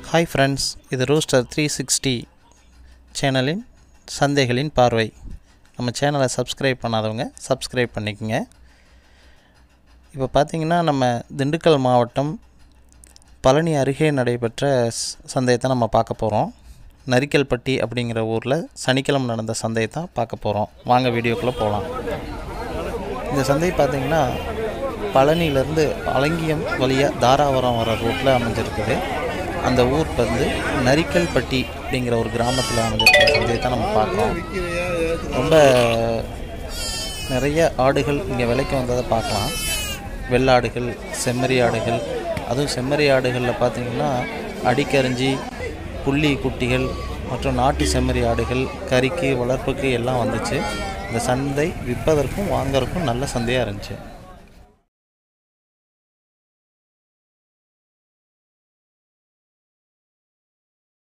hi friends இது Rooster three sixty சேனலின் சந்தைகளின் பார்வை நம்ம சேனலை சப்ஸ்கிரைப் பண்ணாதவங்க சப்ஸ்கிரைப் பண்ணிக்கோங்க இப்போ பார்த்தீங்கன்னா நம்ம திண்டுக்கல் மாவட்டம் பழனி அருகே நடைபெற்ற ஸ்- சந்தையை தான் நம்ம பார்க்க போகிறோம் நரிக்கல்பட்டி அப்படிங்கிற ஊரில் சனிக்கிழமை நடந்த சந்தையை தான் பார்க்க போகிறோம் வாங்க வீடியோக்குள்ளே போகலாம் இந்த சந்தை பார்த்தீங்கன்னா பழனியிலேருந்து அலங்கியம் வழியாக தாராபுரம் வர ரோட்டில் அமைஞ்சிருக்குது அந்த ஊர் வந்து நரிக்கல்பட்டி அப்படிங்கிற ஒரு கிராமத்தில் அமைஞ்சிருக்கிற சந்தையை தான் நம்ம பார்க்குறோம் ரொம்ப நிறைய ஆடுகள் இங்கே விலைக்கு வந்ததை பார்க்கலாம் வெள்ளாடுகள் செம்மறி ஆடுகள் அதுவும் செம்மறி ஆடுகளில் பார்த்தீங்கன்னா அடிக்கரிஞ்சி புள்ளி குட்டிகள் மற்றும் நாட்டு செம்மறி ஆடுகள் கறிக்கு வளர்ப்புக்கு எல்லாம் வந்துச்சு இந்த சந்தை விற்பதற்கும் வாங்கறதுக்கும் நல்ல சந்தையாக இருந்துச்சு